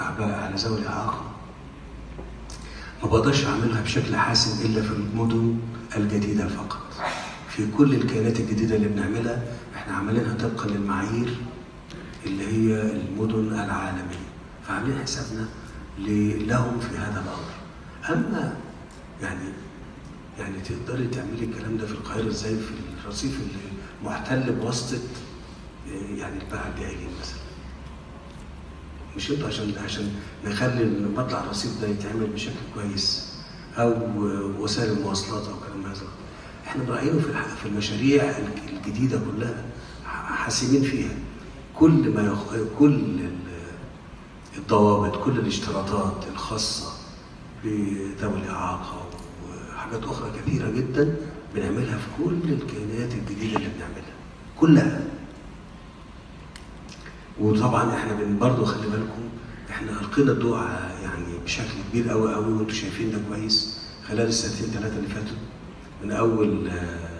على على ذوي الاعاقه ما بقدرش اعملها بشكل حاسم الا في المدن الجديده فقط في كل الكيانات الجديده اللي بنعملها احنا عاملينها طبقا للمعايير اللي هي المدن العالميه فعاملين حسابنا ل- لهم في هذا الامر اما يعني يعني تقدري تعملي الكلام ده في القاهره ازاي في الرصيف اللي محتل بواسطه آه، يعني الباعة الجاهلين مثلا مش انتوا عشان عشان نخلي مطلع الرصيف ده يتعمل بشكل كويس او وسائل المواصلات او كلام هذا احنا مراعينه في الح- في المشاريع الجديده كلها حاسمين فيها كل ما يخ... كل ال- الضوابط كل الاشتراطات الخاصه بذوي الاعاقه وحاجات اخرى كثيره جدا بنعملها في كل الكيانات الجديده اللي بنعملها كلها وطبعا احنا بن برضه خلي بالكم احنا القينا الضوء على- يعني بشكل كبير قوي قوي وانتم شايفين ده كويس خلال السنتين ثلاثه اللي فاتوا من اول آه،